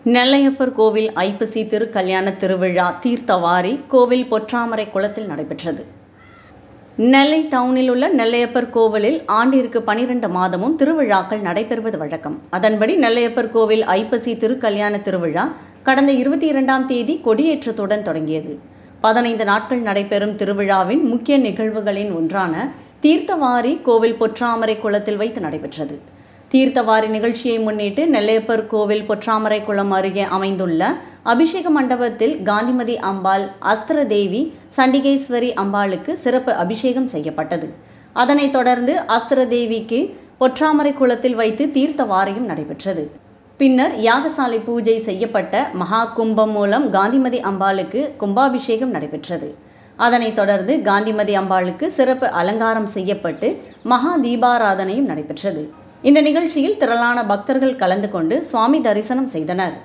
நெல்லையப்பர் கோவில் ஐப்பசி திருக்கல்யாண திருவிழா தீர்த்தவாரி கோவில் பொற்றாமரை குளத்தில் நடைபெற்றது நெல்லை டவுனில் உள்ள நெல்லையப்பர் கோவிலில் ஆண்டிற்கு பனிரெண்டு மாதமும் திருவிழாக்கள் நடைபெறுவது வழக்கம் அதன்படி நெல்லையப்பர் கோவில் ஐப்பசி திருக்கல்யாண திருவிழா கடந்த இருபத்தி இரண்டாம் தேதி கொடியேற்றத்துடன் தொடங்கியது பதினைந்து நாட்கள் நடைபெறும் திருவிழாவின் முக்கிய நிகழ்வுகளின் ஒன்றான தீர்த்தவாரி கோவில் பொற்றாமரை குளத்தில் வைத்து நடைபெற்றது தீர்த்தவாரி நிகழ்ச்சியை முன்னிட்டு நெல்லையப்பர் கோவில் பொற்றாமரை குளம் அருகே அமைந்துள்ள அபிஷேக மண்டபத்தில் காந்திமதி அம்பாள் அஸ்திர தேவி சண்டிகேஸ்வரி அம்பாளுக்கு சிறப்பு அபிஷேகம் செய்யப்பட்டது அதனைத் தொடர்ந்து அஸ்திர தேவிக்கு பொற்றாமரை குளத்தில் வைத்து தீர்த்தவாரியும் நடைபெற்றது பின்னர் யாகசாலை பூஜை செய்யப்பட்ட மகா கும்பம் மூலம் காந்திமதி அம்பாளுக்கு கும்பாபிஷேகம் நடைபெற்றது அதனைத் தொடர்ந்து காந்திமதி அம்பாளுக்கு சிறப்பு அலங்காரம் செய்யப்பட்டு மகா தீபாராதனையும் நடைபெற்றது இந்த நிகழ்ச்சியில் திரளான பக்தர்கள் கலந்து கொண்டு சுவாமி தரிசனம் செய்தனர்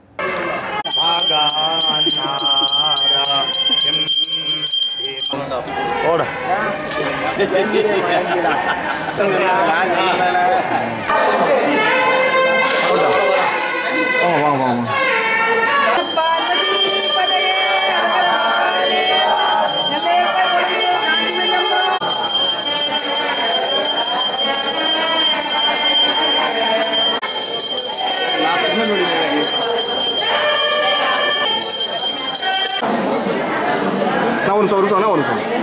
ஓட வாங்க வாங்க வாங்க நான் ஒரு நிமிஷம் ஒரு நிமிஷம் ஒரு நிமிஷம்